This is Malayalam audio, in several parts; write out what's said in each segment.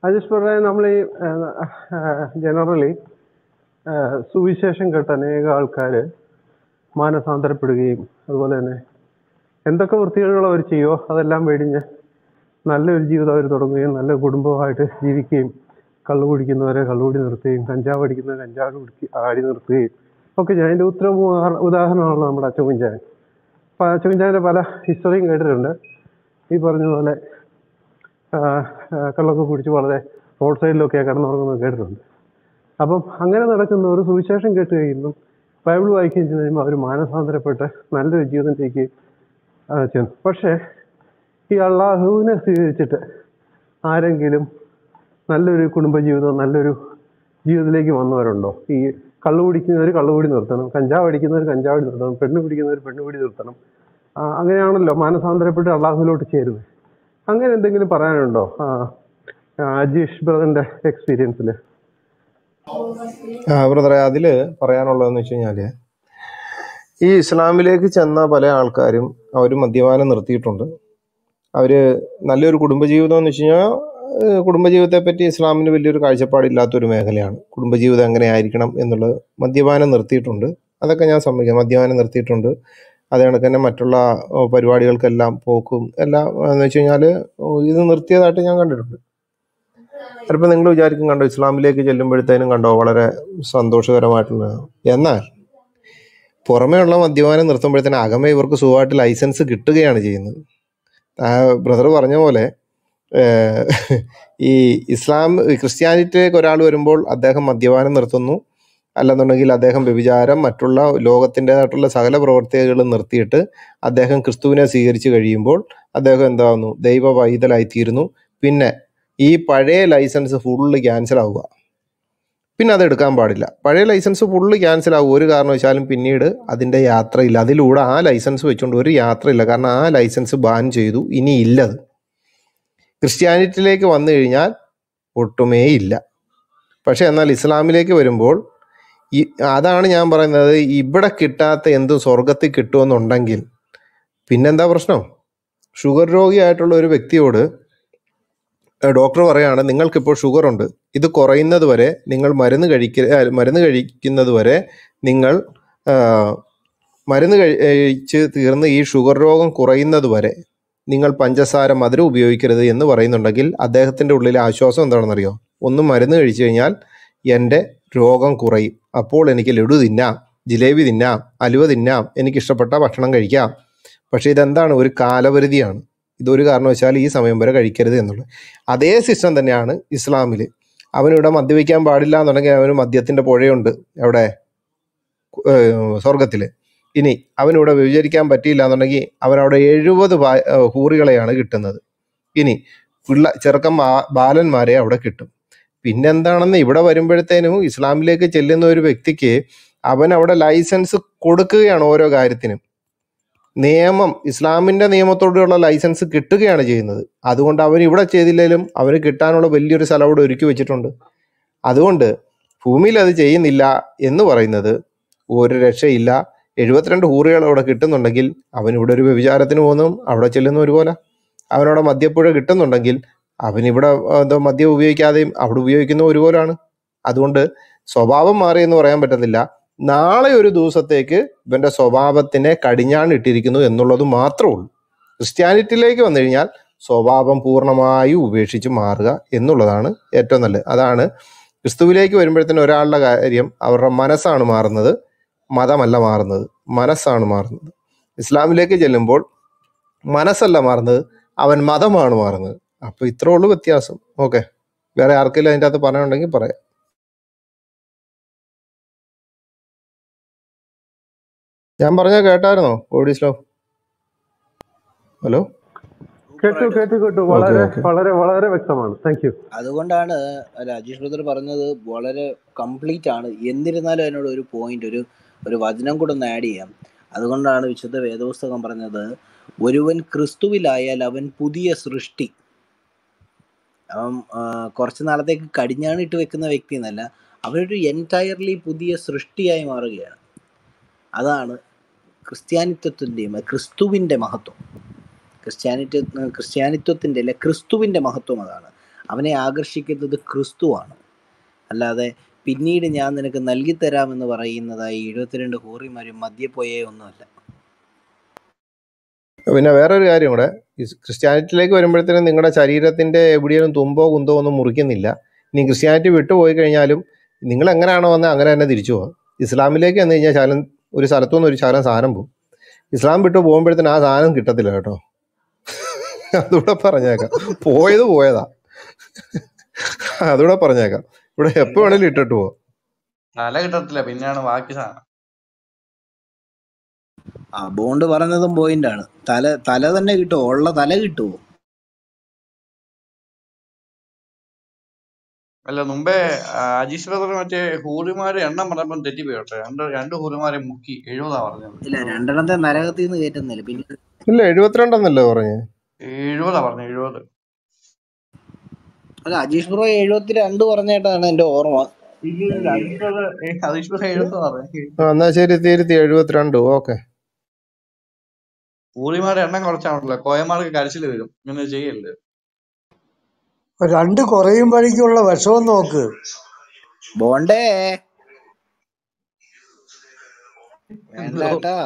അജീഷ് പറയാൻ നമ്മൾ ഈ ജനറലി സുവിശേഷം കേട്ട അനേക ആൾക്കാർ മാനസാന്തരപ്പെടുകയും അതുപോലെ തന്നെ എന്തൊക്കെ വൃത്തികേടുകൾ അവർ ചെയ്യുമോ അതെല്ലാം വെടിഞ്ഞ് നല്ലൊരു ജീവിതം അവർ തുടങ്ങുകയും നല്ല കുടുംബമായിട്ട് ജീവിക്കുകയും കള്ളു കുടിക്കുന്നവരെ കള്ളുകുടി നിർത്തുകയും കഞ്ചാവ് അടിക്കുന്നവരെ കഞ്ചാവ് കുടിക്കുക ആടി നിർത്തുകയും ഒക്കെ ഞാൻ അതിൻ്റെ ഉത്തരം ഉദാഹരണമാണല്ലോ നമ്മുടെ അച്ഛൻ കുഞ്ചാൻ അപ്പം അച്ഛൻ കുഞ്ചാൻ്റെ പല ഹിസ്റ്ററിയും കേട്ടിട്ടുണ്ട് ഈ പറഞ്ഞതുപോലെ ആ, ആ, കള്ളൊക്കെ കുടിച്ച് വളരെ റോഡ് സൈഡിലൊക്കെ കിടന്നുറങ്ങുന്നത് കേട്ടിട്ടുണ്ട് അപ്പം അങ്ങനെ നടക്കുന്ന ഒരു സുവിശേഷം കേട്ട് കഴിയുമ്പം ബൈബിൾ വായിക്കുകയും ചെയ്ത് കഴിയുമ്പോൾ അവർ മാനസാന്തരപ്പെട്ട് നല്ലൊരു ജീവിതത്തിലേക്ക് ആ, ചെന്നു പക്ഷേ ഈ അള്ളാഹുവിനെ സ്വീകരിച്ചിട്ട് ആരെങ്കിലും നല്ലൊരു കുടുംബജീവിതം നല്ലൊരു ജീവിതത്തിലേക്ക് വന്നവരുണ്ടോ ഈ കള്ളു കുടിക്കുന്നവർ കള്ളുകൂടി നിർത്തണം കഞ്ചാവ് അടിക്കുന്നവർ കഞ്ചാവ് നിർത്തണം പെണ്ണ് പിടിക്കുന്നവർ പെണ്ണുപിടി നിർത്തണം ആ, അങ്ങനെയാണല്ലോ മാനസാന്തരപ്പെട്ട് അള്ളാഹുവിലോട്ട് ചേരുന്നത് അങ്ങനെ എന്തെങ്കിലും പറയാനുണ്ടോ ആ, ആ, അജീഷ് ബ്രദറിന്റെ എക്സ്പീരിയൻസിൽ ആ ബ്രദറെ അതില് പറയാനുള്ളതെന്ന് വെച്ച് കഴിഞ്ഞാല് ഈ ഇസ്ലാമിലേക്ക് ചെന്ന പല ആൾക്കാരും അവർ മദ്യപാനം നിർത്തിയിട്ടുണ്ട് അവര് നല്ലൊരു കുടുംബജീവിതം എന്ന് വെച്ച് കഴിഞ്ഞാൽ ഏഹ് കുടുംബജീവിതത്തെ പറ്റി ഇസ്ലാമിന് വലിയൊരു കാഴ്ചപ്പാടില്ലാത്തൊരു മേഖലയാണ് കുടുംബജീവിതം എങ്ങനെ ആയിരിക്കണം എന്നുള്ളത് മദ്യപാനം നിർത്തിയിട്ടുണ്ട് അതൊക്കെ ഞാൻ സമ്മതിക്കാം മദ്യപാനം നിർത്തിയിട്ടുണ്ട് അതേ കണക്ക് തന്നെ മറ്റുള്ള ഓ, പരിപാടികൾക്കെല്ലാം പോക്കും എല്ലാം എന്ന് വെച്ച് കഴിഞ്ഞാൽ ഇത് നിർത്തിയതായിട്ട് ഞാൻ കണ്ടിട്ടുണ്ട് ചിലപ്പോൾ നിങ്ങൾ വിചാരിക്കും കണ്ടോ ഇസ്ലാമിലേക്ക് ചെല്ലുമ്പോഴത്തേനും കണ്ടോ വളരെ സന്തോഷകരമായിട്ടുള്ള എന്നാൽ പുറമേയുള്ള മദ്യപാനം നിർത്തുമ്പോഴത്തേനും അകമേ ഇവർക്ക് സുഖമായിട്ട് ലൈസൻസ് കിട്ടുകയാണ് ചെയ്യുന്നത് ആ ബ്രദർ പറഞ്ഞ പോലെ ഏഹ്, ഈ ഇസ്ലാം ക്രിസ്ത്യാനിറ്റിയിലേക്ക് ഒരാൾ വരുമ്പോൾ അദ്ദേഹം മദ്യപാനം നിർത്തുന്നു അല്ലെന്നുണ്ടെങ്കിൽ അദ്ദേഹം വ്യഭിചാരം മറ്റുള്ള ലോകത്തിൻ്റെതായിട്ടുള്ള സകല പ്രവർത്തികളും നിർത്തിയിട്ട് അദ്ദേഹം ക്രിസ്തുവിനെ സ്വീകരിച്ചു കഴിയുമ്പോൾ അദ്ദേഹം എന്താകുന്നു ദൈവ പൈതലായിത്തീരുന്നു പിന്നെ ഈ പഴയ ലൈസൻസ് ഫുള്ള് ക്യാൻസൽ ആവുക പിന്നെ അത് എടുക്കാൻ പാടില്ല പഴയ ലൈസൻസ് ഫുള്ള് ക്യാൻസൽ ആവും ഒരു കാരണവശാലും പിന്നീട് അതിൻ്റെ യാത്രയില്ല അതിലൂടെ ആ ലൈസൻസ് വെച്ചുകൊണ്ട് ഒരു യാത്രയില്ല കാരണം ആ ലൈസൻസ് ബാൻ ചെയ്തു ഇനി ഇല്ലത് ക്രിസ്ത്യാനിറ്റിയിലേക്ക് വന്നു കഴിഞ്ഞാൽ ഒട്ടുമേ ഇല്ല പക്ഷെ എന്നാൽ ഇസ്ലാമിലേക്ക് വരുമ്പോൾ ഈ അതാണ് ഞാൻ പറയുന്നത് ഇവിടെ കിട്ടാത്ത എന്തും സ്വർഗത്തിൽ കിട്ടുമെന്നുണ്ടെങ്കിൽ പിന്നെന്താ പ്രശ്നം ഷുഗർ രോഗിയായിട്ടുള്ള ഒരു വ്യക്തിയോട് ഏഹ് ഡോക്ടർ പറയാണ് നിങ്ങൾക്കിപ്പോൾ ഷുഗർ ഉണ്ട് ഇത് കുറയുന്നത് വരെ നിങ്ങൾ മരുന്ന് കഴിക്ക ഏഹ് മരുന്ന് കഴിക്കുന്നത് വരെ നിങ്ങൾ ആഹ്, മരുന്ന് കഴി- കഴിച്ച് തീർന്ന് ഈ ഷുഗർ രോഗം കുറയുന്നത് വരെ നിങ്ങൾ പഞ്ചസാര മധുരം ഉപയോഗിക്കരുത് എന്ന് പറയുന്നുണ്ടെങ്കിൽ അദ്ദേഹത്തിൻ്റെ ഉള്ളിലെ ആശ്വാസം എന്താണെന്നറിയോ ഒന്ന് മരുന്ന് കഴിച്ചു കഴിഞ്ഞാൽ എൻ്റെ രോഗം കുറയും അപ്പോൾ എനിക്ക് ലഡു തിന്നാം ജിലേബി തിന്നാം അലുവ തിന്നാം എനിക്കിഷ്ടപ്പെട്ട ഭക്ഷണം കഴിക്കാം പക്ഷേ ഇതെന്താണ് ഒരു കാലപരിധിയാണ് ഇതൊരു കാരണവശാൽ ഈ സമയം വരെ കഴിക്കരുത് എന്നുള്ളത് അതേ സിസ്റ്റം തന്നെയാണ് ഇസ്ലാമിൽ അവനിവിടെ മദ്യപിക്കാൻ പാടില്ല എന്നുണ്ടെങ്കിൽ അവന് മദ്യത്തിൻ്റെ പുഴയുണ്ട് എവിടെ സ്വർഗത്തിൽ ഇനി അവനിവിടെ വ്യഭിചരിക്കാൻ പറ്റിയില്ല എന്നുണ്ടെങ്കിൽ അവനവിടെ എഴുപത് ബാ- ഏഹ് ഹൂറികളെയാണ് കിട്ടുന്നത് ഇനി പിള്ള ചെറുക്കൻ ബാ- ബാലന്മാരെ അവിടെ കിട്ടും പിന്നെന്താണെന്ന് ഇവിടെ വരുമ്പോഴത്തേനും ഇസ്ലാമിലേക്ക് ചെല്ലുന്ന ഒരു വ്യക്തിക്ക് അവൻ അവിടെ ലൈസൻസ് കൊടുക്കുകയാണ് ഓരോ കാര്യത്തിനും നിയമം ഇസ്ലാമിന്റെ നിയമത്തോടുള്ള ലൈസൻസ് കിട്ടുകയാണ് ചെയ്യുന്നത് അതുകൊണ്ട് അവൻ ഇവിടെ ചെയ്തില്ലെങ്കിലും അവന് കിട്ടാനുള്ള വലിയൊരു സ്ഥലം അവിടെ ഒരുക്കി വെച്ചിട്ടുണ്ട് അതുകൊണ്ട് ഭൂമിയിൽ അത് ചെയ്യുന്നില്ല എന്ന് പറയുന്നത് ഒരു രക്ഷയില്ല എഴുപത്തിരണ്ട് ഹൂറുകൾ അവിടെ കിട്ടുന്നുണ്ടെങ്കിൽ അവൻ ഇവിടെ ഒരു വ്യഭിചാരത്തിന് പോകുന്നതും അവിടെ ചെല്ലുന്ന ഒരുപോലെ അവനവിടെ മദ്യപ്പുഴ കിട്ടുന്നുണ്ടെങ്കിൽ അവനിവിടെ ആ, എന്തോ മദ്യം ഉപയോഗിക്കാതെയും അവിടെ ഉപയോഗിക്കുന്ന ഒരുപോലാണ് അതുകൊണ്ട് സ്വഭാവം മാറി എന്ന് പറയാൻ പറ്റത്തില്ല നാളെ ഒരു ദിവസത്തേക്ക് ഇവന്റെ സ്വഭാവത്തിനെ കടിഞ്ഞാണിട്ടിരിക്കുന്നു എന്നുള്ളത് മാത്രമേ ഉള്ളൂ ക്രിസ്ത്യാനിറ്റിയിലേക്ക് വന്നു കഴിഞ്ഞാൽ സ്വഭാവം പൂർണ്ണമായും ഉപേക്ഷിച്ച് മാറുക എന്നുള്ളതാണ് ഏറ്റവും നല്ലത് അതാണ് ക്രിസ്തുവിലേക്ക് വരുമ്പോഴത്തേന് ഒരാളുടെ കാര്യം അവരുടെ മനസ്സാണ് മാറുന്നത് മതമല്ല മാറുന്നത് മനസ്സാണ് മാറുന്നത് ഇസ്ലാമിലേക്ക് ചെല്ലുമ്പോൾ മനസ്സല്ല മാറുന്നത് അവൻ മതമാണ് മാറുന്നത് അപ്പൊ ഇത്രേ ഉള്ളൂ വ്യത്യാസം ഓക്കെ വേറെ ആർക്കെങ്കിലും അതിൻ്റെ അകത്ത് പറയാനുണ്ടെങ്കിൽ പറയാം ഞാൻ പറഞ്ഞ കേട്ടായിരുന്നോ ഓഡിസ്ലോ ഹലോ കേട്ടു കേട്ടു കേട്ടു ഓക്കെ വളരെ ഓക്കെ വളരെ വളരെ വ്യക്തമാണ് താങ്ക് യു അതുകൊണ്ടാണ് രാജേഷ് ബ്രദർ പറഞ്ഞത് വളരെ കംപ്ലീറ്റ് ആണ് എന്നിരുന്നാലും അതിനോട് ഒരു പോയിന്റ് ഒരു ഒരു വചനം കൂടെ ഒന്ന് ആഡ് ചെയ്യാം അതുകൊണ്ടാണ് വിശുദ്ധ വേദപുസ്തകം പറഞ്ഞത് ഒരുവൻ ക്രിസ്തുവിലായാൽ അവൻ പുതിയ സൃഷ്ടി അവൻ ആ, കുറച്ച് നാളത്തേക്ക് കടിഞ്ഞാണിട്ട് വെക്കുന്ന വ്യക്തി എന്നല്ല അവനൊരു എൻറ്റയർലി പുതിയ സൃഷ്ടിയായി മാറുകയാണ് അതാണ് ക്രിസ്ത്യാനിത്വത്തിൻ്റെയും ക്രിസ്തുവിൻ്റെ മഹത്വം ക്രിസ്ത്യാനിത്വ ക്രിസ്ത്യാനിത്വത്തിൻ്റെ അല്ലെ ക്രിസ്തുവിൻ്റെ മഹത്വം അതാണ് അവനെ ആകർഷിക്കുന്നത് ക്രിസ്തുവാണ് അല്ലാതെ പിന്നീട് ഞാൻ നിനക്ക് നൽകിത്തരാമെന്ന് പറയുന്നതായി എഴുപത്തിരണ്ട് ഹൂറിമാരും മദ്യപ്പോയേ ഒന്നുമല്ല പിന്നെ വേറൊരു കാര്യം കൂടെ ഈ ക്രിസ്ത്യാനിറ്റിയിലേക്ക് വരുമ്പോഴത്തേനും നിങ്ങളുടെ ശരീരത്തിന്റെ എവിടെയും തുമ്പോ കുന്തോ ഒന്നും മുറിക്കുന്നില്ല ഇനി ക്രിസ്ത്യാനിറ്റി വിട്ടുപോയി കഴിഞ്ഞാലും നിങ്ങൾ എങ്ങനെയാണോ വന്നത് അങ്ങനെ തന്നെ തിരിച്ചു പോകാം ഇസ്ലാമിലേക്ക് വന്നു കഴിഞ്ഞാൽ ശാലം ഒരു സ്ഥലത്തു നിന്ന് ഒരു ശാലം സാധനം പോകും ഇസ്ലാം വിട്ടു പോകുമ്പോഴത്തേനും ആ സാധനം കിട്ടത്തില്ല കേട്ടോ അതുകൂടെ പറഞ്ഞേക്കാം പോയത് പോയതാ അതുകൂടെ പറഞ്ഞേക്കാം ഇവിടെ എപ്പോ വേണേലും ഇട്ടിട്ട് പോവാം തല കിട്ടത്തില്ല പിന്നെയാണ് ബാക്കി സാധനം ആ ബോണ്ട് പറഞ്ഞതും പോയിന്റ് ആണ് തല തല തന്നെ കിട്ടുമോ ഉള്ള തല കിട്ടുമോ അല്ല മുമ്പേ ആ, അജീഷ് ബ്രദർ മറ്റേ ഹൂറിമാരെ എണ്ണം പറഞ്ഞപ്പം തെറ്റിപ്പോയി കേട്ടോ രണ്ട് രണ്ട് ഹൂറിമാരെ മുക്കി എഴുപതാ പറഞ്ഞത് ഇല്ല രണ്ടെണ്ണത്തെ നരകത്തിൽ നിന്ന് കയറ്റുന്നില്ല പിന്നെ ഇല്ല എഴുപത്തിരണ്ടെന്നല്ലേ പറഞ്ഞേ എഴുപതാ പറഞ്ഞത് എഴുപത് അല്ല അജീഷ് ബ്രോ എഴുപത്തി രണ്ട് പറഞ്ഞിട്ടാണ് എന്റെ ഓർമ്മ ഇല്ല അജീഷ് ബ്രദർ അജീഷ് ബ്രദർ എഴുപതാ പറഞ്ഞത് ആ എന്നാ ശരി തിരുത്തി എഴുപത്തിരണ്ട് ഓക്കെ ഹൂറിമാരുടെ എണ്ണം കുറച്ചാണല്ലോ കോയമാർക്ക് കരച്ചിൽ വരും ഇങ്ങനെ ചെയ്യല്ലേ രണ്ട് കുറയുമ്പോഴേക്കുള്ള വിഷമം നോക്ക് ബോണ്ടേ വേണ്ടാട്ടാ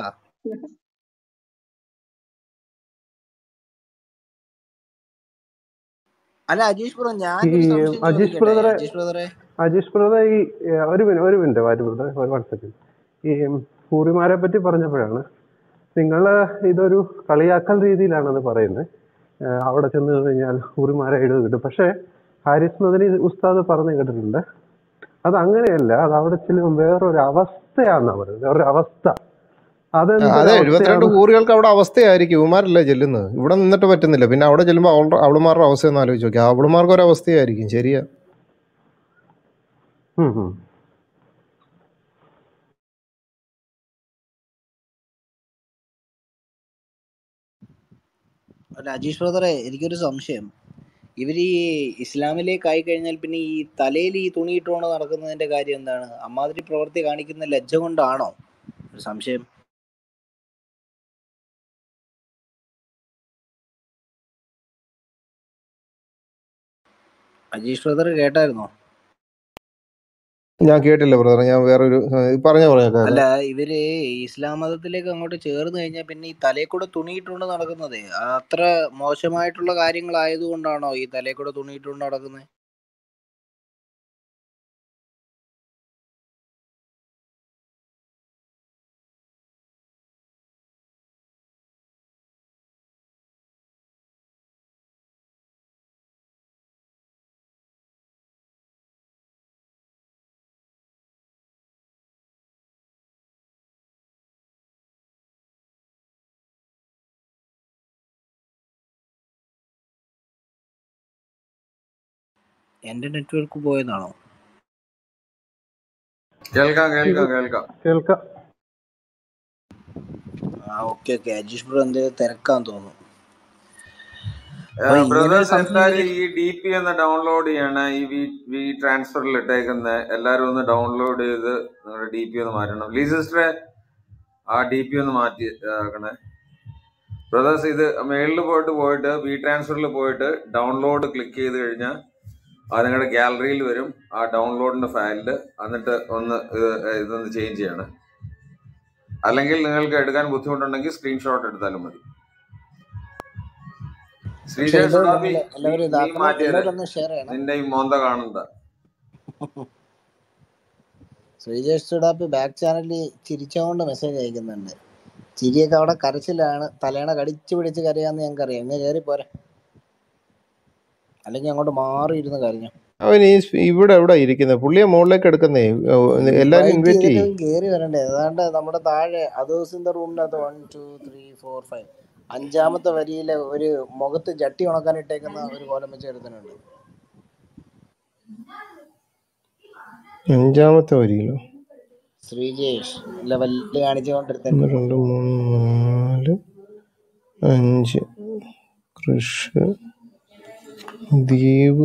അല്ല അജീഷ് ബ്രോ ഈ ഞാനൊരു സംശയം അജീഷ് ചോദിക്കട്ടെ ബ്രദറെ അജീഷ് ബ്രദറെ അജീഷ് ബ്രദർ ഈ ഏ, ഒരു മിനിറ്റ് ഒരു മിനിറ്റ് വാരി ബ്രദർ ഒരു വൺ സെക്കൻഡ് ഈ ഹൂറിമാരെ പറ്റി പറഞ്ഞപ്പോഴാണ് നിങ്ങൾ ഇതൊരു കളിയാക്കൽ രീതിയിലാണെന്ന് പറയുന്നത് അവിടെ ചെന്ന് കഴിഞ്ഞാൽ ഹൂറിമാരെ എഴുതി കിട്ടും പക്ഷേ ഹാരിസ് മദനി ഉസ്താദ് പറഞ്ഞു കേട്ടിട്ടുണ്ട് അത് അങ്ങനെയല്ല അത് അവിടെ ചെല്ലുമ്പോൾ വേറൊരു അവസ്ഥയാണെന്നാ പറയുന്നത് വേറൊരു അവസ്ഥ അതെന്തൊരു അതെ എഴുപത്തിരണ്ട് അവസ്ഥയാണ് കൂറുകൾക്ക് അവിടെ അവസ്ഥയായിരിക്കും ഇവന്മാരല്ലേ ചെല്ലുന്നത് ഇവിടെ നിന്നിട്ട് പറ്റുന്നില്ല പിന്നെ അവിടെ ചെല്ലുമ്പോൾ അവളുടെ അവളുമാരുടെ അവസ്ഥ ഒന്ന് ആലോചിച്ച് നോക്കി അവളുമാർക്ക് ഒരു അവസ്ഥയായിരിക്കും ശരിയാ ഉം ഉം. അല്ല അജീഷ് ബ്രദറെ എനിക്കൊരു സംശയം ഇവര് ഈ ഇസ്ലാമിലേക്ക് ആയി കഴിഞ്ഞാൽ പിന്നെ ഈ തലയിൽ ഈ തുണി ഇട്ടുകൊണ്ട് നടക്കുന്നതിന്റെ കാര്യം എന്താണ് അമ്മാതിരി പ്രവൃത്തി കാണിക്കുന്ന ലജ്ജ കൊണ്ടാണോ ഒരു സംശയം അജീഷ് ബ്രദർ കേട്ടായിരുന്നോ ഞാൻ കേട്ടില്ല ബ്രദർ ഞാൻ വേറൊരു പറഞ്ഞ പറഞ്ഞേക്കാം അല്ല ഇവര് ഇസ്ലാം മതത്തിലേക്ക് അങ്ങോട്ട് ചേർന്ന് കഴിഞ്ഞാൽ പിന്നെ ഈ തലയിൽ കൂടെ തുണിയിട്ടുകൊണ്ട് നടക്കുന്നതേ അത്ര മോശമായിട്ടുള്ള കാര്യങ്ങളായതുകൊണ്ടാണോ ഈ തലയിൽ കൂടെ തുണിയിട്ടുകൊണ്ട് നടക്കുന്നത് എന്റെ നെറ്റ്വർക്ക് പോയതാണോ കേൾക്കാം കേൾക്കാം കേൾക്കാം കേൾക്കാം ആ ഓക്കെ ഓക്കെ അജീഷ് ബ്രോ എന്തെങ്കിലും തിരക്കാൻ തോന്നുന്നു അപ്പൊ ഇങ്ങനെ ഒരു ബ്രദേഴ്സ് സംശയം എല്ലാരും ഇവര് ഈ ഡി പി ഒന്ന് ഡൗൺലോഡ് ചെയ്യണം ഈ വി വി ട്രാൻസ്ഫറിൽ ഇട്ടേക്കുന്ന എല്ലാരും ഒന്ന് ഡൗൺലോഡ് ചെയ്ത് നിങ്ങളുടെ ഡി പി ഒന്ന് മാറ്റണം ലീ സിസ്റ്ററെ ആ ഡി പി ഒന്ന് മാറ്റി ആക്കണേ ബ്രദേഴ്സ് ഇത് മെയിലിൽ പോയിട്ട് പോയിട്ട് വി ട്രാൻസ്ഫറിൽ പോയിട്ട് ഡൗൺലോഡ് ക്ലിക്ക് ചെയ്ത് കഴിഞ്ഞാൽ അത് നിങ്ങളുടെ ഗാലറിയിൽ വരും ആ ഡൗൺലോഡിന്റെ ഫയലിൽ എന്നിട്ട് ഒന്ന് ഇത് ഇതൊന്ന് ചേഞ്ച് ചെയ്യണം അല്ലെങ്കിൽ നിങ്ങൾക്ക് എടുക്കാൻ ബുദ്ധിമുട്ടുണ്ടെങ്കിൽ സ്ക്രീൻഷോട്ട് എടുത്താലും മതി പക്ഷെ ശ്രീജയ ഇത് സുഡാബി നിങ്ങൾ നീ എല്ലാവരും നീ ഇതാക്കണം മാറ്റിയത് എല്ലാവരും ഒന്ന് ഷെയർ ചെയ്യണം നിന്റെ ഈ മോന്ത കാണണ്ട ശ്രീജേഷ് സുഡാപ്പി ബാക്ക് ചാനലിൽ ചിരിച്ചുകൊണ്ട് മെസ്സേജ് അയക്കുന്നുണ്ട് ചിരിയൊക്കെ അവിടെ കരച്ചിലാണ് തലേണ കടിച്ചു പിടിച്ച് കരയാന്ന് ഞങ്ങൾക്ക് അറിയാം ഇങ്ങനെ കയറി പോരെ അല്ലെങ്കിൽ അങ്ങോട്ട് മാറിയിരുന്ന് കരഞ്ഞു അവൻ ഈ സ് ഇവിടെ എവിടെ ഇരിക്കുന്നത് പുള്ളിയെ മുകളിലേക്ക് എടുക്കുന്നേ എല്ലാരും ഇൻവൈറ്റ് ഇൻവൈറ്റ് ചെയ്തിട്ട് ചെയ്യും കയറി വരണ്ടേ ഏതാണ്ട് നമ്മുടെ താഴെ അതേഴ്സിന്റെ റൂമിനകത്ത് one two three four five അഞ്ചാമത്തെ വരിയിലെ ഒരു മുഖത്ത് ജട്ടി ഉണക്കാൻ ഇട്ടേക്കുന്ന ഒരു കോലം വെച്ച് എടുത്തിട്ടുണ്ട് അഞ്ചാമത്തെ വരിയിലോ ശ്രീജേഷ് ലെവലിൽ ഒന്ന് കാണിച്ചുകൊണ്ടിരുത്തുണ്ട് രണ്ട് മൂന്ന് നാല് അഞ്ച് കൃഷ് ദീപ്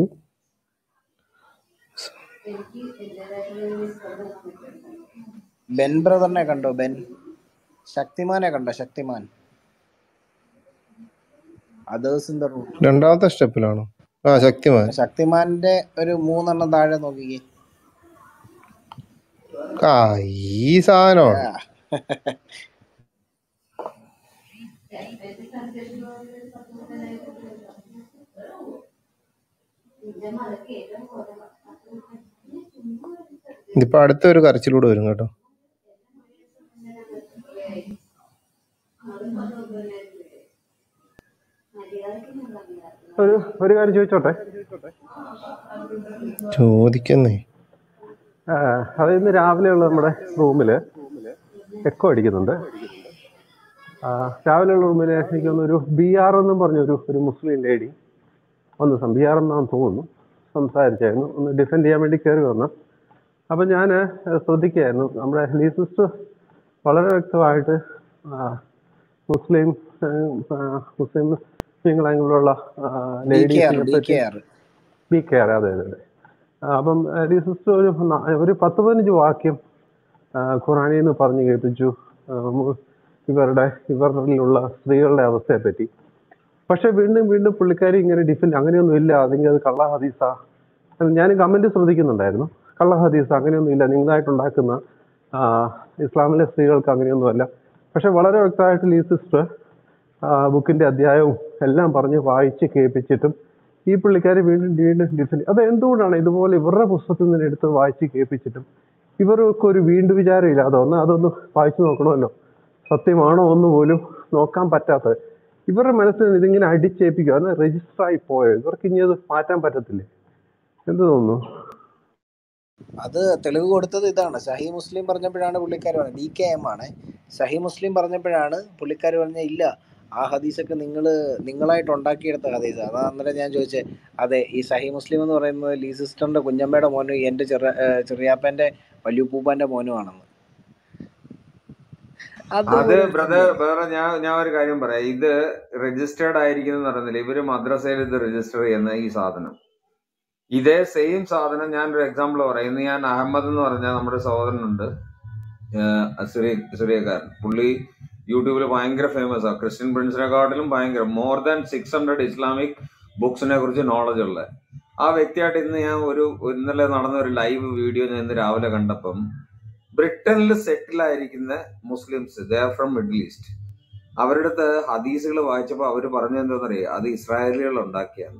ബെൻ ബ്രദറിനെ കണ്ടോ ബെൻ ശക്തിമാനെ കണ്ടോ ശക്തിമാൻ അതേഴ്സിന്റെ റൂം രണ്ടാമത്തെ സ്റ്റെപ്പിലാണോ ആ ശക്തിമാൻ ശക്തിമാന്റെ ഒരു മൂന്നെണ്ണം താഴെ നോക്കിക്കേ ആ ഈ സാധനമാണ് ആ. ഇതിപ്പോ അടുത്ത ഒരു കരച്ചിലൂടെ വരും കേട്ടോ ഒരു ഒരു കാര്യം ചോദിച്ചോട്ടെ ചോദിക്കുന്നേ ആ, അത് ഇന്ന് രാവിലെയുള്ള നമ്മുടെ റൂമിൽ എക്കോ അടിക്കുന്നുണ്ട് ആ, രാവിലെയുള്ള റൂമിൽ എനിക്ക് തോന്നുന്നു ഒരു ബി ആർ എന്നും പറഞ്ഞൊരു ഒരു മുസ്ലിം ലേഡി ഒന്ന് സം ബി ആർ എന്നാന്ന് തോന്നുന്നു സംസാരിച്ചായിരുന്നു ഒന്ന് ഡിഫെൻഡ് ചെയ്യാൻ വേണ്ടി കയറി വന്നു അപ്പം ഞാൻ ശ്രദ്ധിക്കുകയായിരുന്നു നമ്മുടെ ലീ സിസ്റ്റർ വളരെ വ്യക്തമായിട്ട് ആ, മുസ്ലിം ആ, ആ, മുസ്ലിം മുസ്ലിങ്ങളായിട്ടുള്ള ഡി കെ ആർ ലേഡീസിനെ ഡി പറ്റി കെ ആർ ബി കെയർ അതെ അതെ അതെ ആ, അപ്പം ലീ സിസ്റ്റർ ഒരു ന- ഒരു പത്ത് പതിനഞ്ച് വാക്യം ആ, ഖുറാനിൽ നിന്ന് പറഞ്ഞു കേൾപ്പിച്ചു ആ, മു- ഇവരുടെ ഇവരിലുള്ള സ്ത്രീകളുടെ അവസ്ഥയെ പറ്റി പക്ഷെ വീണ്ടും വീണ്ടും പുള്ളിക്കാരി ഇങ്ങനെ ഡിഫെൻഡ് അങ്ങനെയൊന്നും ഇല്ല അല്ലെങ്കിൽ അത് കള്ള ഹദീസ ഞാൻ കമന്റ് ശ്രദ്ധിക്കുന്നുണ്ടായിരുന്നു കള്ള ഹദീസ അങ്ങനെയൊന്നും ഇല്ല നിങ്ങളായിട്ടുണ്ടാക്കുന്ന ആ, ഇസ്ലാമിലെ സ്ത്രീകൾക്ക് അങ്ങനെയൊന്നുമല്ല പക്ഷെ വളരെ വ്യക്തമായിട്ട് ലീ സിസ്റ്റർ ബുക്കിന്റെ അധ്യായവും എല്ലാം പറഞ്ഞ് വായിച്ച് കേൾപ്പിച്ചിട്ടും ഈ പുള്ളിക്കാരി വീണ്ടും വീണ്ടും ഡിഫെൻഡ് അത് എന്തുകൊണ്ടാണ് ഇതുപോലെ ഇവരുടെ പുസ്തകത്തിൽ നിന്ന് എടുത്ത് വായിച്ച് കേൾപ്പിച്ചിട്ടും ഇവർക്ക് ഒരു വീണ്ടും വിചാരം ഇല്ലാതെ ഒന്ന് അതൊന്ന് വായിച്ചു നോക്കണമല്ലോ സത്യമാണോ എന്ന് പോലും നോക്കാൻ പറ്റാത്തത് ഇവരുടെ മനസ്സിൽ നിന്ന് ഇതിങ്ങനെ അടിച്ചേൽപ്പിക്കുക അത് രജിസ്റ്റർ ആയി പോയോ ഇവർക്ക് ഇനി അത് മാറ്റാൻ പറ്റത്തില്ലേ എന്ത് തോന്നുന്നു അത് തെളിവ് കൊടുത്തത് ഇതാണ് ഷഹി മുസ്ലിം പറഞ്ഞപ്പോഴാണ് പുള്ളിക്കാർ പറഞ്ഞത് ഡി കെ എം ആണ് ഷഹി മുസ്ലിം പറഞ്ഞപ്പോഴാണ് പുള്ളിക്കാർ പറഞ്ഞ ഇല്ല ആ ഹദീസൊക്കെ നിങ്ങൾ നിങ്ങളായിട്ട് ഉണ്ടാക്കിയെടുത്ത ഹദീസ് അതാ അന്നേരം ഞാൻ ചോദിച്ചേ അതെ ഈ സഹി മുസ്ലിം എന്ന് പറയുന്നത് ലീ സിസ്റ്ററിന്റെ കുഞ്ഞമ്മയുടെ മോനും എൻ്റെ ചെറിയ ചെറിയാപ്പന്റെ വല്യുപ്പൂപ്പാന്റെ മോനുമാണെന്ന് അത് അത് ഒരു ബ്രദർ വേറെ ഞാൻ ഞാൻ ഒരു കാര്യം പറയാം ഇത് രജിസ്റ്റേർഡ് ആയിരിക്കുന്ന പറയുന്നില്ല ഇവര് മദ്രസയിൽ ഇത് രജിസ്റ്റർ ചെയ്യുന്ന ഈ സാധനം ഇതേ സെയിം സാധനം ഞാൻ ഒരു എക്സാമ്പിൾ പറയാം ഇന്ന് ഞാൻ അഹമ്മദ് എന്ന് പറഞ്ഞ നമ്മുടെ സഹോദരനുണ്ട് ആഹ് സിറിയ സിറിയക്കാരൻ പുള്ളി യൂട്യൂബിൽ ഭയങ്കര ഫേമസ് ആണ് ക്രിസ്ത്യൻ പ്രിൻസിനെക്കാട്ടിലും ഭയങ്കര more than six hundred Islamic ബുക്സിനെ കുറിച്ച് നോളജ് ഉള്ള ആ വ്യക്തിയായിട്ട് ഇന്ന് ഞാൻ ഒരു ഇന്നലെ നടന്ന ഒരു ലൈവ് വീഡിയോ ഞാൻ ഇന്ന് രാവിലെ കണ്ടപ്പം ബ്രിട്ടനിൽ സെറ്റിൽ ആയിരിക്കുന്ന Muslims they are from Middle East അവരുടെ അടുത്ത് ഹദീസുകൾ വായിച്ചപ്പോൾ അവർ പറഞ്ഞ എന്താണെന്നറിയാം അത് ഇസ്രായേലികൾ ഉണ്ടാക്കിയാണ്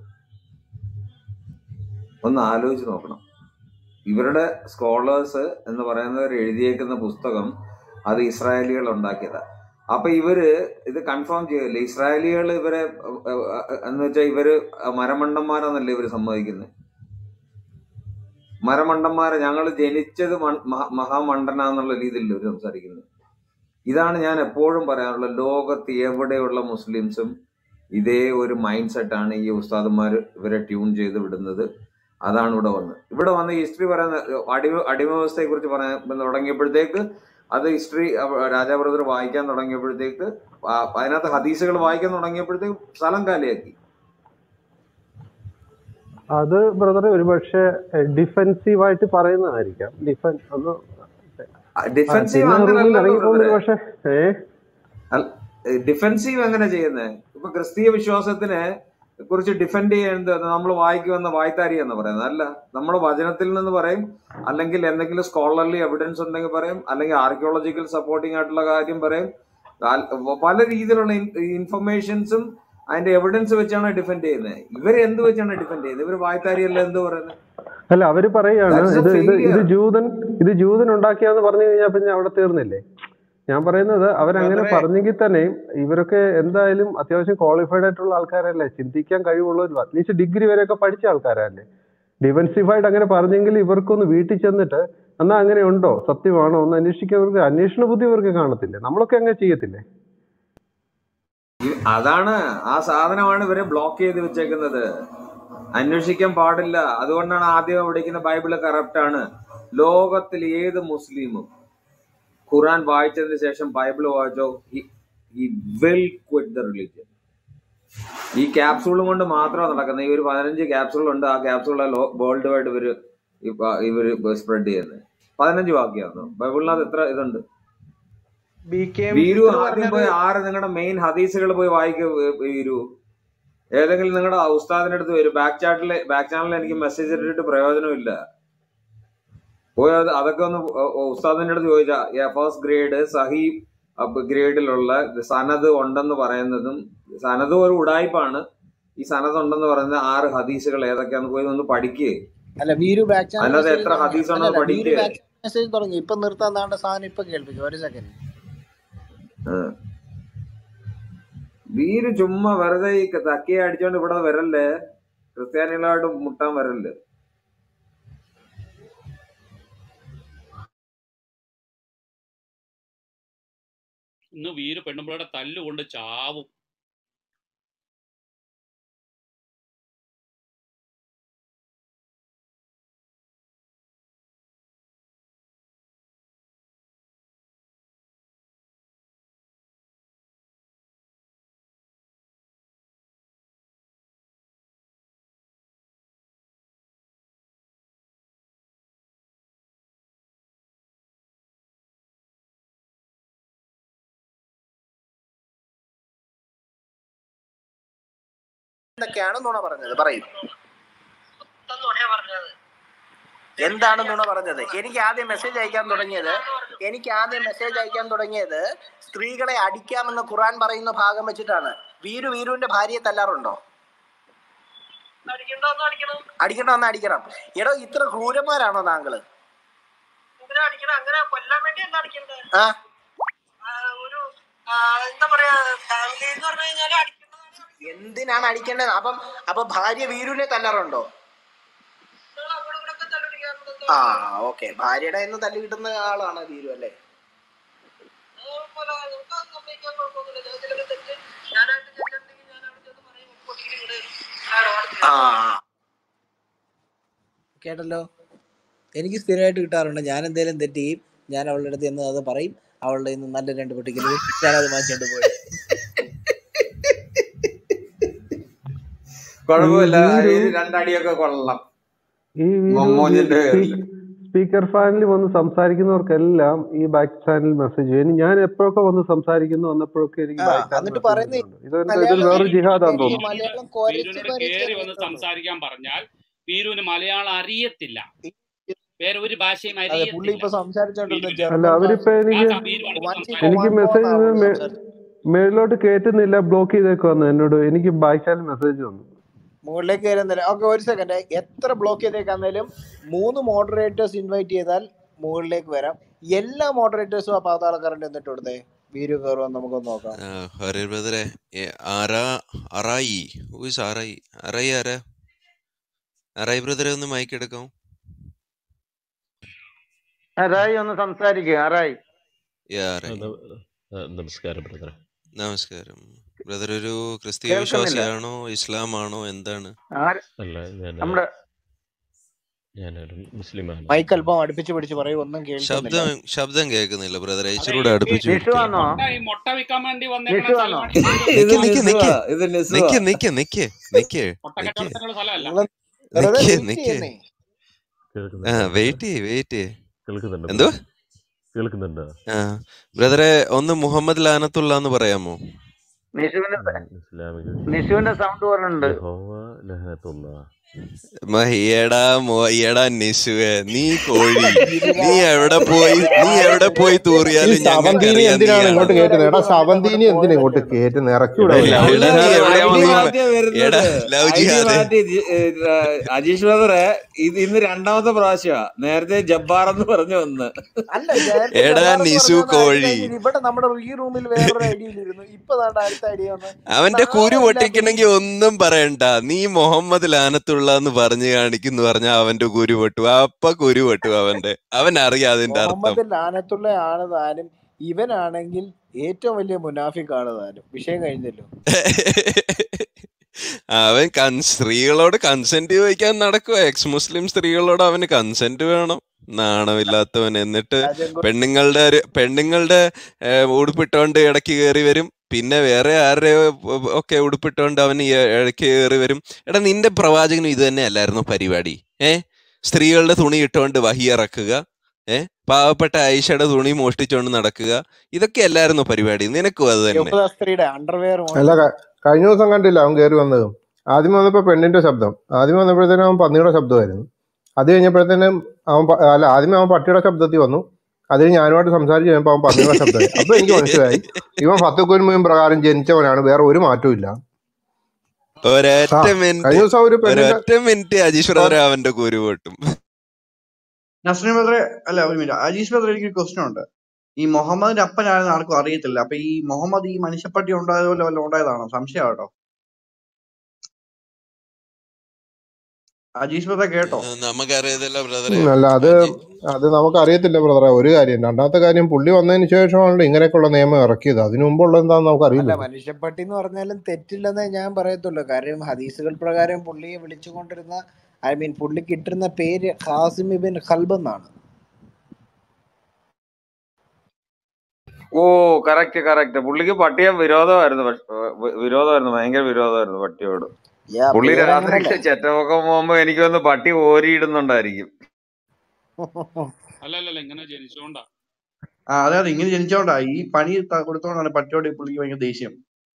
ഒന്ന് ആലോചിച്ച് നോക്കണം ഇവരുടെ സ്കോളേഴ്സ് എന്ന് പറയുന്നവർ എഴുതിയേക്കുന്ന പുസ്തകം അത് ഇസ്രായേലികൾ ഉണ്ടാക്കിയതാ അപ്പൊ ഇവര് ഇത് കൺഫേം ചെയ്യല്ലേ ഇസ്രായേലികൾ ഇവരെ അഹ് അഹ് അഹ് എന്ന് വെച്ചാൽ ഇവര് മരമണ്ടന്മാരാന്നല്ലേ ഇവര് സമ്മതിക്കുന്നത് മരമണ്ടന്മാരെ ഞങ്ങൾ ജനിച്ചത് മൺ- മഹ- മഹാമണ്ടനാന്നുള്ള രീതിയിൽ ഇവർ സംസാരിക്കുന്നത് ഇതാണ് ഞാൻ എപ്പോഴും പറയാറുള്ളത് ലോകത്ത് എവിടെയുള്ള മുസ്ലിംസും ഇതേ ഒരു മൈൻഡ് സെറ്റാണ് ഈ ഉസ്താദന്മാർ ഇവരെ ട്യൂൺ ചെയ്ത് വിടുന്നത് അതാണ് ഇവിടെ വന്നത് ഇവിടെ വന്ന് ഹിസ്റ്ററി പറയുന്ന അടിമ അടിമവ്യവസ്ഥയെ കുറിച്ച് പറയാൻ തുടങ്ങിയപ്പോഴത്തേക്ക് അത് ഹിസ്റ്ററി രാജാ ബ്രദർ വായിക്കാൻ തുടങ്ങിയപ്പോഴത്തേക്ക് ആ- അതിനകത്ത് ഹദീസുകൾ വായിക്കാൻ തുടങ്ങിയപ്പോഴത്തേക്ക് സ്ഥലം കാലിയാക്കി അത് ബ്രദർ ഒരുപക്ഷെ ഡിഫെൻസീവ് ആയിട്ട് പറയുന്നതായിരിക്കാം ഡിഫൻ ഒന്ന് ആ, ഡിഫെൻസീവ് പിന്നെ റൂമിൽ അങ്ങനല്ലല്ലോ ഇറങ്ങിപ്പോകുന്നത് ബ്രദറെ പക്ഷെ ഏ ഡിഫെൻസീവ് എങ്ങനെ ചെയ്യുന്നത് ഇപ്പൊ ക്രിസ്തീയ വിശ്വാസത്തിനെ കുറിച്ച് ഡിഫെൻഡ് ചെയ്യുന്നത് നമ്മൾ വായിക്കുമെന്ന വായ്ത്താരി എന്ന് പറയുന്നത് അല്ല നമ്മൾ വചനത്തിൽ നിന്ന് പറയും അല്ലെങ്കിൽ എന്തെങ്കിലും സ്കോളർലി എവിഡൻസ് ഉണ്ടെങ്കിൽ പറയും അല്ലെങ്കിൽ ആർക്കിയോളജിക്കൽ സപ്പോർട്ടിംഗ് ആയിട്ടുള്ള കാര്യം പറയും അൽ- പല രീതിയിലുള്ള ഇൻഫർമേഷൻസും അതിന്റെ എവിഡൻസ് വെച്ചാണ് ഡിഫെൻഡ് ചെയ്യുന്നത് ഇവർ എന്ത് വെച്ചാണ് ഡിഫെൻഡ് ചെയ്യുന്നത് ഇവർ വായ്ത്താരിയല്ല എന്ത് പറയുന്നത് അല്ല അവര് പറയാണ് ദാറ്റ്സ് എ ഇത് ഇത് ഇത് ഫെയിലിയർ ജൂതൻ ഇത് ജൂതൻ ഉണ്ടാക്കിയാന്ന് പറഞ്ഞു കഴിഞ്ഞാൽ പിന്നെ അവിടെ തീർന്നില്ലേ ഞാൻ പറയുന്നത് അവരങ്ങനെ ബ്രദറെ പറഞ്ഞെങ്കിൽ തന്നെയും ഇവരൊക്കെ എന്തായാലും അത്യാവശ്യം ക്വാളിഫൈഡ് ആയിട്ടുള്ള ആൾക്കാരല്ലേ ചിന്തിക്കാൻ കഴിവുള്ളവരും അറ്റ്ലീസ്റ്റ് ഡിഗ്രി വരെയൊക്കെ പഠിച്ച ആൾക്കാരല്ലേ ഡിഫൻസീവായിട്ട് അങ്ങനെ പറഞ്ഞെങ്കിൽ ഇവർക്കൊന്ന് വീട്ടിൽ ചെന്നിട്ട് എന്നാ അങ്ങനെ ഉണ്ടോ സത്യമാണോ ഒന്ന് അന്വേഷിക്കാൻ ഇവർക്ക് അന്വേഷണ ബുദ്ധി ഇവർക്ക് കാണത്തില്ലേ നമ്മളൊക്കെ അങ്ങനെ ചെയ്യത്തില്ലേ ഇ- അതാണ് ആ സാധനമാണ് ഇവരെ ബ്ലോക്ക് ചെയ്ത് വെച്ചേക്കുന്നത് അന്വേഷിക്കാൻ പാടില്ല അതുകൊണ്ടാണ് ആദ്യം വിളിക്കുന്ന ബൈബിള് കറപ്റ്റ് ആണ് ലോകത്തിൽ ഏത് മുസ്ലിമും ഖുറാൻ വായിച്ചതിന് ശേഷം ബൈബിൾ വായിച്ചോ ഈ വിൽ ക്വിറ്റ് ദ റിലീജിയൻ ഈ ക്യാപ്സൂളും കൊണ്ട് മാത്രമാണ് നടക്കുന്നത് ഈ ഒരു പതിനഞ്ച് ക്യാപ്സൂൾ ഉണ്ട് ആ ക്യാപ്സൂളെ വേൾഡ് വൈഡ് ഇവര് ഇപ്പ- ഇവര് സ്പ്രെഡ് ചെയ്യുന്നത് പതിനഞ്ച് വാക്യാണ് ബൈബിളിനകത്ത് എത്ര ഇതുണ്ട് B K M Veeru sister ആദ്യം പറഞ്ഞത് പോയി ആറ് നിങ്ങളുടെ മെയിൻ ഹദീസുകൾ പോയി വായിക്കുക വീരു ഏതെങ്കിലും നിങ്ങളുടെ ഉസ്താദിന്റെ അടുത്ത് വരും ബാക്ക് ചാറ്റിൽ ബാക്ക് ചാനലിൽ എനിക്ക് മെസ്സേജ് ഇട്ടിട്ട് പ്രയോജനമില്ല പോയി അത് അതൊക്കെ ഒന്ന് ഉ- ഉ- ഉസ്താദിന്റെ അടുത്ത് ചോദിച്ചാ ഫസ്റ്റ് ഗ്രേഡ് സഹി ഗ്രേഡിലുള്ള സനത് ഉണ്ടെന്ന് പറയുന്നതും സനത് ഒരു ഉടായ്പാണ് ഈ സനത് ഉണ്ടെന്ന് പറയുന്ന ആറ് ഹദീസുകൾ ഏതൊക്കെയാന്ന് പോയി ഒന്ന് പഠിക്കുക അല്ല വീരു ബാക്ക് ചാനൽ അതിനകത്ത് മെസ്സേജ് എത്ര തുടങ്ങി ഹദീസ് അല്ലല്ല ഉണ്ടെന്ന് വീരു പഠിക്കുക ബാക്ക് ചാനൽ മെസ്സേജ് തുടങ്ങി ഇപ്പൊ നിർത്താൻ താണ്ട സാധനം ഇപ്പൊ കേൾപ്പിക്കും ഒരു സെക്കൻഡ് വീര് ചുമ്മാ വെറുതെ ഈ തക്കിയെ അടിച്ചോണ്ട് ഇവിടെ വരല്ലേ ക്രിസ്ത്യാനികളായിട്ട് മുട്ടാൻ വരല്ലേ ഇന്ന് വീര് പെണ്ണുമ്പിളയുടെ തല്ലുകൊണ്ട് ചാവും എന്തൊക്കെയാണ് നുണ പറഞ്ഞത് പറയും എന്താണ് നുണ പറഞ്ഞത് എനിക്ക് ആദ്യം മെസ്സേജ് അയക്കാൻ തുടങ്ങിയത് എനിക്ക് ആദ്യം മെസ്സേജ് അയക്കാൻ തുടങ്ങിയത് സ്ത്രീകളെ അടിക്കാമെന്ന് ഖുറാൻ പറയുന്ന ഭാഗം വെച്ചിട്ടാണ് വീരു വീരുവിന്റെ ഭാര്യയെ തല്ലാറുണ്ടോ അടിക്കണോ ഒന്ന് അടിക്കണം എടോ ഇത്ര ക്രൂരന്മാരാണോ താങ്കള് ആ എന്തിനാണ് അടിക്കേണ്ടത് അപ്പം അപ്പൊ ഭാര്യ വീരുവിനെ തല്ലാറുണ്ടോ ആ ഓക്കെ ഭാര്യയുടെ നിന്ന് തല്ലി കിട്ടുന്ന ആളാണ് വീരു അല്ലേ ആ കേട്ടല്ലോ എനിക്ക് സ്ഥിരമായിട്ട് കിട്ടാറുണ്ട് ഞാൻ എന്തേലും തെറ്റ് ചെയ്യും ഞാൻ അവളുടെ അടുത്ത് എന്ന് അത് പറയും അവളുടെ നിന്ന് നല്ല രണ്ട് പൊട്ടിക്കൽ ഞാനത് മാറ്റിക്കൊണ്ട് പോയി കുഴപ്പമില്ല വീരു ഈ രണ്ടടിയൊക്കെ കൊള്ളാം ഈ വീരു മമ്മൂഞ്ഞിന്റെ പേരിൽ സ്പീക്കർ ഫാനിൽ വന്ന് സംസാരിക്കുന്നവർക്കെല്ലാം ഈ ബാക്ക് ചാനൽ മെസ്സേജ് ചെയ്യും ഇനി ഞാൻ എപ്പോഴൊക്കെ വന്ന് സംസാരിക്കുന്നു വന്നപ്പോഴൊക്കെ എനിക്ക് ആ ബാക്ക് ചാനൽ എന്നിട്ട് മെസ്സേജ് പറയുന്ന വരുന്നുണ്ട് ഇതൊരു ഇതൊരു മലയാളം വേറൊരു വീരു ജിഹാദാന്ന് എനിക്ക് തോന്നുന്നു മലയാളം കുരച്ച് വീരുവിനോട് കുരച്ച് കേറി വന്ന് അറിയത്തുള്ളൂ സംസാരിക്കാൻ പറഞ്ഞാൽ വീരുവിന് മലയാളം അറിയത്തില്ല വേറെ ഒരു ഭാഷയും അതെ പുള്ളി അറിയത്തില്ല ഇപ്പൊ സംസാരിച്ചോണ്ടിരുന്ന വീരുവിന് അല്ല ജർമ്മൻ അവരിപ്പോ ഭാഷ എനിക്ക് ആ വീരുവാണ് ഇപ്പൊ വൺ സീറോ എനിക്ക് വൺ ഫോർ മെസ്സേജ് എന്നാ പുള്ളി മേ സംസാരിച്ചത് മേളിലോട്ട് കേറ്റുന്നില്ല ബ്ലോക്ക് ചെയ്തേക്ക് വന്നു എന്നോട് എനിക്ക് ബാക്ക് ചാനൽ മെസ്സേജ് വന്നു മുകളിലേക്ക് കയറുന്നില്ല ഓക്കെ ഒരു സെക്കൻഡ് എത്ര ബ്ലോക്ക് ചെയ്തേക്കാന്നേലും മൂന്ന് മോഡറേറ്റേഴ്സ് ഇൻവൈറ്റ് ചെയ്താൽ മുകളിലേക്ക് വരാം എല്ലാ മോഡറേറ്റേഴ്സും ആ പാതാളക്കാരൻ്റെ എന്നിട്ട് കൊടുത്തേ വീരു കയറുമെന്ന് നമുക്കൊന്ന് നോക്കാം ഹരേ ബ്രദറെ ആരാ അറായി ഊസ് ആറായി അറായി ആരാ അറായി ബ്രദറെ ഒന്ന് മൈക്ക് എടുക്കാം ആരായി ഒന്ന് സംസാരിക്കുക ആരായി യാ ആ, അറായി ന- ആ, നമസ്കാരം ബ്രദറെ നമസ്കാരം ബ്രദർ ഒരു ക്രിസ്തീയ കേൾക്കുന്നില്ല വിശ്വാസിയാണോ ഇസ്ലാം ആണോ എന്താണ് ആര് അല്ല ഞാൻ നമ്മുടെ ഞാനൊരു മുസ്ലിമാണ് മൈക്ക് അല്പം അടുപ്പിച്ച് പിടിച്ച് പറയും ഒന്നും കേൾക്കുന്നില്ല ശബ്ദം ശബ്ദം കേൾക്കുന്നില്ല ബ്രദറെ അതെ ഇച്ചിരൂടെ ഈ അടുപ്പിച്ച് നിഷു പിടിക്കുക ആണോ മുട്ട ഈ മുട്ട വിൽക്കാൻ വേണ്ടി വന്നേക്കണ നിഷു ആണോ സ്ഥലമാണ് ഈ ഇത് നിക്ക് നിക്ക് നിസുവാ നിക്ക് ഇത് നിസുവാ നിക്ക് നിക്ക് നിക്ക് മുട്ട നിക്ക് കച്ചവടത്തിനുള്ള സ്ഥലമല്ല നിങ്ങൾ വെറുതെ നിക്ക് വെയിറ്റ് നിക്ക് ചെയ്യുന്നേ ആ കേൾക്കുന്നുണ്ട് ബ്രദറെ വെയിറ്റ് ചെയ്യ് വെയിറ്റ് ചെയ്യ് കേൾക്കുന്നുണ്ട് എന്തോ ബ്രദറെ കേൾക്കുന്നുണ്ടോ ആ ബ്രദറെ ഒന്ന് മുഹമ്മദ് ലാനത്തുള്ള എന്ന് പറയാമോ നിഷുവിന്റെ ഉം, ഇസ്ലാമിക നിഷുവിന്റെ സൗണ്ട് പറഞ്ഞിട്ടുണ്ട് യഹോവ ലഹനത്തുള്ള മഹിയടാ മോയടാ നിശുവേ നീ കോഴി നീ എവിടെ പോയി നീ എവിടെ പോയി ഈ തൂറിയാലും ശവന്തീനി ഞങ്ങൾക്കറിയാം നീ എന്തിനാണ് ഇങ്ങോട്ട് ആണെന്ന് കയറ്റുന്നത് എടാ ഇതുവരെ ശവന്തീനി ഇവിടുന്ന് എന്തിനാ ഇങ്ങോട്ട് പോയതല്ലേ കയറ്റുന്നത് ഇറക്കിവിടെ എടാ അവനെ എടാ നീ എവിടെ ഐഡി പോയി മാറ്റിയാ എടാ വരുന്നത് ലവ് ഐഡി ജിഹാദെ മാറ്റി ജി- ഏ, ആ, അജീഷ് ബ്രദറെ ഇത് ഇന്ന് രണ്ടാമത്തെ പ്രാവശ്യമാ നേരത്തെ ജബ്ബാർ എന്ന് പറഞ്ഞു വന്ന് അല്ല നേരത്തെ എടാ ജബ്ബാർ എന്ന് നിസു പറഞ്ഞ ഐഡി കോഴി കഴിഞ്ഞ് ഇവിടെ നമ്മുടെ ഈ റൂമിൽ വേറൊരു ഐഡിയിലിരുന്നു ഇപ്പൊ ദാണ്ട അടുത്ത ഐഡിയ വന്ന് അവന്റെ കുരു നാണമില്ലാത്ത പൊട്ടിക്കണമെങ്കിൽ ഒന്നും പറയണ്ട നീ മുഹമ്മദ് ലാനത്തുള്ള എന്ന് പറഞ്ഞു കാണിക്കുന്നു പറഞ്ഞാ അവന്റെ കുരു പൊട്ടു അപ്പ കുരു പൊട്ടു അവന്റെ അവൻ അറിയാം അതിന്റെ അർത്ഥം മുഹമ്മദ് ലാനത്തുള്ള ആണ് താനും ഇവനാണെങ്കിൽ ഏറ്റവും വലിയ മുനാഫിക്കാണ് താനും വിഷയം കഴിഞ്ഞല്ലോ അവൻ കൺ സ്ത്രീകളോട് കൺസെന്റ് ചോദിക്കാൻ നടക്കുക എക്സ് മുസ്ലിം സ്ത്രീകളോട് അവന് കൺസെന്റ് വേണം നാണമില്ലാത്തവൻ എന്നിട്ട് രാജൻ പെണ്ണുങ്ങളുടെ ഒരു പെണ്ണുങ്ങളുടെ ഏഹ്, ഉടുപ്പിട്ടോണ്ട് ഇടയ്ക്ക് കയറി വരും പിന്നെ വേറെ ആരുടെ ഒക്കെ ഉടുപ്പിട്ടോണ്ട് അവൻ ഈ ഇടയ്ക്ക് കയറി വരും എടാ നിന്റെ പ്രവാചകനും ഇത് തന്നെ അല്ലായിരുന്നു പരിപാടി ഏ സ്ത്രീകളുടെ തുണി ഇട്ടുകൊണ്ട് വഹി ഇറക്കുക ഏ പാവപ്പെട്ട ആയിഷയുടെ തുണി മോഷ്ടിച്ചുകൊണ്ട് നടക്കുക ഇതൊക്കെ അല്ലായിരുന്നു പരിപാടി നിനക്കും അത് തന്നെ യഹൂദ സ്ത്രീയുടെ അണ്ടർവെയർ അല്ല മോഷ്ടിച്ചു ക- കഴിഞ്ഞ ദിവസം കണ്ടില്ല അവൻ കയറി വന്നത് ആദ്യം വന്നപ്പോൾ പെണ്ണിന്റെ ശബ്ദം ആദ്യം വന്നപ്പോഴത്തേനും അവൻ പന്നിയുടെ ശബ്ദമായിരുന്നു അത് കഴിഞ്ഞപ്പോഴത്തേനും അവൻ പ- അല്ല ആദ്യമേ അവൻ പട്ടിയുടെ ശബ്ദത്തിൽ വന്നു അതിന് ഞാനുമായിട്ട് സംസാരിച്ച് കഴിഞ്ഞപ്പോൾ അവൻ പന്നിയുടെ ശബ്ദമായി അപ്പൊ എനിക്ക് മനസ്സിലായി ഇവൻ ഫത്തുക്കുൻമയും പ്രകാരം ജനിച്ചവനാണ് വേറെ ഒരു മാറ്റവും ഇല്ല ആ ഒരൊറ്റ കഴിഞ്ഞ മിനിറ്റ് ദിവസം ഒരു പെണ്ണിന്റെ ഒരൊറ്റ മിനിറ്റ് അജീഷ് ആ, ബ്രദർ അവന്റെ കുരു പൊട്ടും നസ്രീൻ ബദ്രെ അല്ല ഒരു മിനിറ്റ് അജീഷ് ബദ്രെ എനിക്ക് ക്വസ്റ്റ്യൻ ഉണ്ട് ഈ മുഹമ്മദിന്റെ അപ്പനാണെന്ന് ആർക്കും അറിയത്തില്ല അപ്പൊ ഈ മുഹമ്മദ് ഈ മനുഷ്യപ്പട്ടി ഉണ്ടായതുപോലെ വല്ല ഉണ്ടായതാണോ സംശയം കേട്ടോ അജീഷ് ബദ്രെ കേട്ടോ ആ, നമുക്കറിയത്തില്ല ബ്രദറെ ഉം, അല്ല അത് അജി അത് നമുക്ക് അറിയത്തില്ല ബ്രദറെ ഒരു കാര്യം രണ്ടാമത്തെ കാര്യം പുള്ളി വന്നതിന് ശേഷമാണല്ലോ ഇങ്ങനെയൊക്കെയുള്ള നിയമം ഇറക്കിയത് അതിനു മുമ്പുള്ള എന്താണെന്ന് നമുക്ക് അല്ല അറിയില്ലല്ലോ മനുഷ്യപ്പട്ടി എന്ന് പറഞ്ഞാലും തെറ്റില്ലെന്നേ ഞാൻ പറയത്തുള്ളൂ കാര്യം ഹദീസുകൾ പ്രകാരം പുള്ളിയെ വിളിച്ചുകൊണ്ടിരുന്ന ഐ മീൻ പുള്ളിക്ക് ഇട്ടിരുന്ന പേര് ഖാസിം ഇബിൻ ഖൽബ് എന്നാണ് ഓ കറക്റ്റ് കറക്റ്റ് പുള്ളിക്ക് പട്ടിയെ വിരോധമായിരുന്നു പക്ഷ- വി- വിരോധമായിരുന്നു ഭയങ്കര വിരോധമായിരുന്നു പട്ടിയോട് യാ പുള്ളി പേര് രാത്രി അങ്ങനല്ലേ ചെറ്റപൊക്കം പോകുമ്പോ എനിക്ക് വന്ന് പട്ടി ഓരിയിടുന്നുണ്ടായിരിക്കും അല്ലല്ലല്ല ഇങ്ങനെ ജനിച്ചോണ്ടാ ആ അതെ അതെ ഇങ്ങനെ ജനിച്ചോണ്ടാ ഈ പണി ത- കൊടുത്തോണ്ടാണ് പട്ടിയോട് ഈ പുള്ളിക്ക് ഭയങ്കര ദേഷ്യം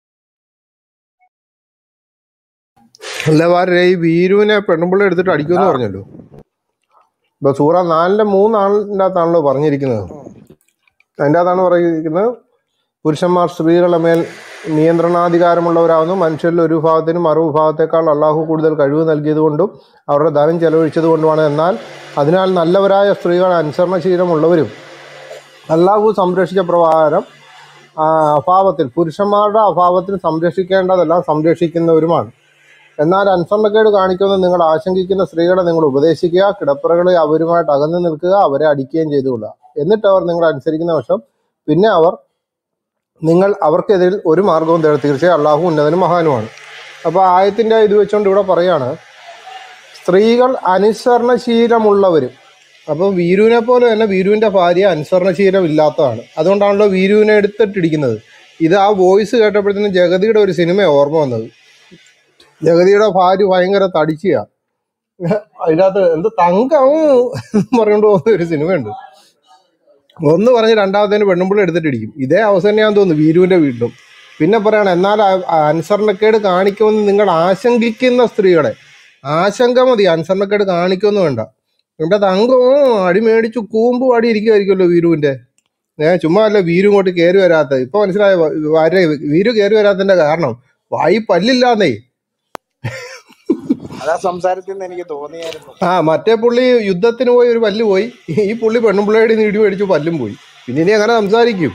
അല്ല വാരേ ഈ വീരുവിനെ പെണ്ണുമ്പിള്ള എടുത്തിട്ട് അടിക്കുമെന്ന് ആ പറഞ്ഞല്ലോ ഇപ്പൊ സൂറ നാലിന്റെ മൂന്നാളിന്റെ അകത്താണല്ലോ പറഞ്ഞിരിക്കുന്നത് ഉം. അതിൻ്റെ അകത്താണ് പറഞ്ഞിരിക്കുന്നത് പുരുഷന്മാർ സ്ത്രീകളുടെ മേൽ നിയന്ത്രണാധികാരമുള്ളവരാവുന്നു മനുഷ്യരിൽ ഒരു വിഭാഗത്തിനും മറു വിഭാഗത്തെക്കാൾ അള്ളാഹു കൂടുതൽ കഴിവ് നൽകിയതുകൊണ്ടും അവരുടെ ധനം ചെലവഴിച്ചത് കൊണ്ടുമാണ് എന്നാൽ അതിനാൽ നല്ലവരായ സ്ത്രീകൾ അനുസരണശീലമുള്ളവരും അള്ളാഹു സംരക്ഷിച്ച പ്രകാരം ആ, അഭാവത്തിൽ പുരുഷന്മാരുടെ അഭാവത്തിൽ സംരക്ഷിക്കേണ്ടതെല്ലാം സംരക്ഷിക്കുന്നവരുമാണ് എന്നാൽ അനുസരണക്കേട് കാണിക്കുമെന്ന് നിങ്ങൾ ആശങ്കിക്കുന്ന സ്ത്രീകളെ നിങ്ങൾ ഉപദേശിക്കുക കിടപ്പറകളിൽ അവരുമായിട്ട് അകന്നു നിൽക്കുക അവരെ അടിക്കുകയും ചെയ്തുകൊള്ളുക എന്നിട്ട് അവർ നിങ്ങളെ അനുസരിക്കുന്ന പക്ഷം പിന്നെ അവർ നിങ്ങൾ അവർക്കെതിരിൽ ഒരു മാർഗവും തേടും തീർച്ചയായും അള്ളാഹു ഉന്നതനും മഹാനുമാണ് അപ്പോൾ ആയത്തിൻ്റെ ഇത് വെച്ചുകൊണ്ട് ഇവിടെ പറയാണ് സ്ത്രീകൾ അനുസരണശീലമുള്ളവരും അപ്പോൾ വീരുവിനെ പോലെ തന്നെ വീരുവിൻ്റെ ഭാര്യ അനുസരണശീലം ഇല്ലാത്തതാണ് അതുകൊണ്ടാണല്ലോ വീരുവിനെ എടുത്തിട്ടിരിക്കുന്നത് ഇത് ആ വോയിസ് കേട്ടപ്പോഴത്തേനും ജഗതിയുടെ ഒരു സിനിമ ഓർമ്മ വന്നത് ജഗതിയുടെ ഭാര്യ ഭയങ്കര തടിച്ചിയാ അതിനകത്ത് എന്ത് തങ്കം എന്ന് പറഞ്ഞുകൊണ്ട് പോകുന്ന ഒരു സിനിമയുണ്ട് ഒന്ന് പറഞ്ഞ് രണ്ടാമത്തേന് പെണ്ണുമ്പിള്ള എടുത്തിട്ടിരിക്കും ഇതേ അവസരം ഞാൻ തോന്നുന്നു വീരുവിന്റെ വീട്ടിലും പിന്നെ പറയണം എന്നാൽ ആ- ആ അനുസരണക്കേട് കാണിക്കുമെന്ന് നിങ്ങൾ ആശങ്കിക്കുന്ന സ്ത്രീകളെ ആശങ്ക മതി അനുസരണക്കേട് കാണിക്കുമെന്ന് വേണ്ട എന്റെ തങ്കം അടി മേടിച്ചു കൂമ്പ് പാടി ഇരിക്കുമായിരിക്കുമല്ലോ വീരുവിന്റെ ഏ ചുമ്മാ അല്ല വീരു ഇങ്ങോട്ട് കയറി വരാത്ത ഇപ്പൊ മനസ്സിലായ വരെ വീരു കയറി വരാത്തതിന്റെ കാരണം വായി പല്ലില്ലാന്നേ അതാ സംസാരത്തിൽ നിന്ന് എനിക്ക് തോന്നിയായിരുന്നു ആ മറ്റേ പുള്ളി യുദ്ധത്തിന് പോയി ഒരു പല്ല് പോയി ഈ പുള്ളി പെണ്ണുപിള്ളയുടെ ഇടി മേടിച്ചു പല്ലും പോയി പിന്നെ ഇനി അങ്ങനെ സംസാരിക്കും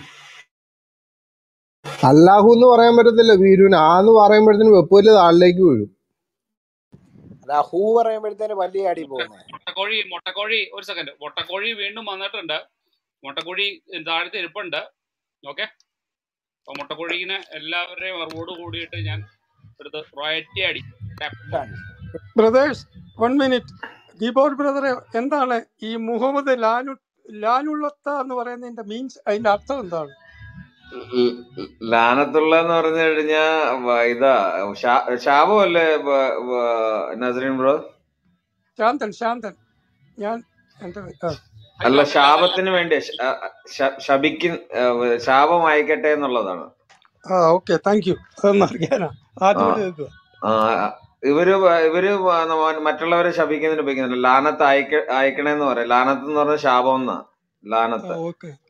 അല്ലാഹു എന്ന് പറയാൻ പറ്റത്തില്ല വീരുവിന് ആ എന്ന് പറയുമ്പോഴത്തേന് വെപ്പൂല് താളിലേക്ക് വീഴും അല്ല ഹൂ പറയുമ്പോഴത്തേന് വലിയ അടി പോകുന്നത് മുട്ടക്കോഴി മുട്ടക്കോഴി ഒരു സെക്കൻഡ് മുട്ടക്കോഴി വീണ്ടും വന്നിട്ടുണ്ട് മുട്ടക്കോഴി താഴത്തെ ഇരിപ്പുണ്ട് ഓക്കെ അപ്പൊ മുട്ടക്കോഴീനെ എല്ലാവരുടെയും അറിവോട് കൂടിയിട്ട് ഞാൻ എടുത്ത് റോയറ്റി അടി ബ്രദേഴ്സ് വൺ മിനിറ്റ് കീബോർഡ് ബ്രദറെ എന്താണ് ഈ മുഹമ്മദ് ലാനു ലാനുള്ളത്ത എന്ന് പറയുന്നതിന്റെ മീൻസ് അതിന്റെ അർത്ഥം എന്താണ് ലാനത്തുള്ള എന്ന് പറഞ്ഞു കഴിഞ്ഞാ വ- ഇതാ ശാ- ശാപമല്ലേ ബ- ബ- നസറീൻ ബ്രോ ശാന്തൻ ശാന്തൻ ഞാൻ എന്റെ ആ. അല്ല അയ്യോ അതല്ല അതല്ല ശാപത്തിന് വേണ്ടി ശ- ശ- ശപിക്കും ഏഹ് ശാപം അയക്കട്ടെ എന്നുള്ളതാണ് ആ ഓക്കെ താങ്ക് യു അതൊന്നും അറിയാനാ ആ ആദ്യമായിട്ട് കേൾക്കുക ആ ഇവര് വ- ഇവര് വ- നമ്മ- മറ്റുള്ളവരെ ശപിക്കുന്നതിന് ഉപയോഗിക്കുന്നുണ്ട് ലാനത്ത് അയക്ക അയക്കണേന്ന് പറയാം ലാനത്ത് എന്ന് പറഞ്ഞ ശാപം എന്നാ ആ ലാനത്ത് ഓക്കെ